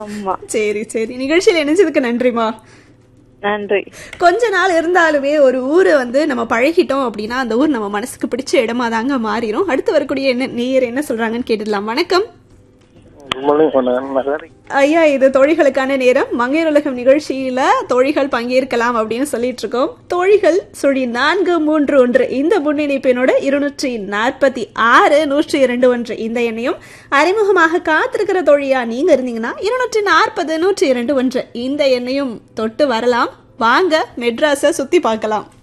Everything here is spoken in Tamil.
ஆமா சரி சரி நிகழ்ச்சியில் இணைஞ்சதுக்கு நன்றிமா நன்றி கொஞ்ச நாள் இருந்தாலுமே ஒரு ஊரை வந்து நம்ம பழகிட்டோம் அப்படின்னா அந்த ஊர் நம்ம மனசுக்கு பிடிச்ச இடமா தாங்க மாறிடும் அடுத்து வரக்கூடிய என்ன நேயர் என்ன சொல்றாங்கன்னு கேட்டுடலாம் வணக்கம் குட் மார்னிங் சொன்னேன் ஐயா இது தோழிகளுக்கான நேரம் மங்கையர் உலகம் நிகழ்ச்சியில தோழிகள் பங்கேற்கலாம் அப்படின்னு சொல்லிட்டு இருக்கோம் தோழிகள் சுழி நான்கு மூன்று ஒன்று இந்த முன்னிணைப்பினோட இருநூற்றி நாற்பத்தி ஆறு நூற்றி இரண்டு ஒன்று இந்த எண்ணையும் அறிமுகமாக காத்திருக்கிற தோழியா நீங்க இருந்தீங்கன்னா இருநூற்றி நாற்பது நூற்றி இரண்டு ஒன்று இந்த எண்ணையும் தொட்டு வரலாம் வாங்க மெட்ராஸை சுத்தி பார்க்கலாம்